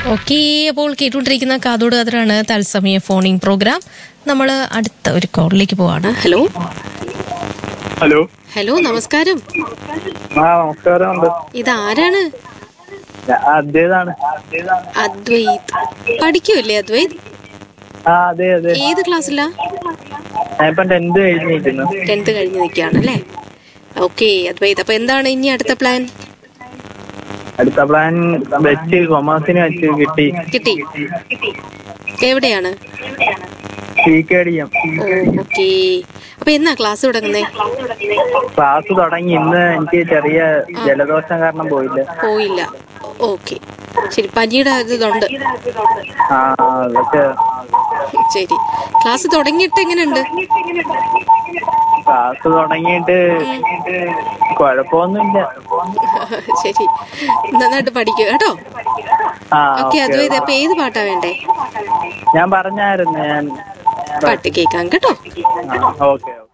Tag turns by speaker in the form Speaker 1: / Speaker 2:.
Speaker 1: okay അപ്പോൾ കേട്ടുകൊണ്ടിരിക്കുന്ന കാതോട് കതിരാണ് തത്സമയ ഫോണിംഗ് പ്രോഗ്രാം നമ്മൾ അടുത്ത ഒരു കോളിലേക്ക് പോവാണ് ഹലോ
Speaker 2: ഹലോ
Speaker 1: ഹലോ നമസ്കാരം
Speaker 2: ആ നമസ്കാരമുണ്ട്
Speaker 1: ഇതാരാണ്
Speaker 2: അതേതാണ്
Speaker 1: അദ്വൈത് പഠിക്കുമല്ലേ അദ്വൈത്
Speaker 2: ആ അതെ അതെ
Speaker 1: ഏത് ക്ലാസ്സിലാ
Speaker 2: ഞാൻ ഇപ്പം ടെൻത്ത് കഴിഞ്ഞിരിക്കുന്നു
Speaker 1: ടെൻത്ത് കഴിഞ്ഞ് നിൽക്കുകയാണ് അല്ലേ ഓക്കെ അദ്വൈത് അപ്പൊ എന്താണ് ഇനി അടുത്ത പ്ലാൻ
Speaker 2: അടുത്ത പ്ലാൻ വെച്ച് കൊമേഴ്സിന് വെച്ച് കിട്ടി
Speaker 1: കിട്ടി എവിടെയാണ്
Speaker 2: സി കെ ഡി എം
Speaker 1: ഓ ഓക്കെ അപ്പൊ എന്നാ ക്ലാസ് തുടങ്ങുന്നേ
Speaker 2: ക്ലാസ് തുടങ്ങി ഇന്ന് എനിക്ക് ചെറിയ ജലദോഷം കാരണം പോയില്ല
Speaker 1: പോയില്ല ഓക്കെ ശരി പനിയുടെ ഇതുണ്ട്
Speaker 2: ആ പക്ഷെ
Speaker 1: ശരി ക്ലാസ് തുടങ്ങിയിട്ട് എങ്ങനെയുണ്ട്
Speaker 2: ക്ലാസ് തുടങ്ങിയിട്ട് കുഴപ്പമൊന്നുമില്ല
Speaker 1: ശരി നന്നായിട്ട് പഠിക്കുക കേട്ടോ
Speaker 2: ആ
Speaker 1: ഓക്കെ
Speaker 2: ഓക്കെ
Speaker 1: അദ്വൈത് അപ്പൊ ഏത് പാട്ടാ വേണ്ടേ
Speaker 2: ഞാൻ പറഞ്ഞായിരുന്നു ഞാൻ
Speaker 1: പാട്ട് കേൾക്കാം കേട്ടോ
Speaker 2: ആ, ഓക്കെ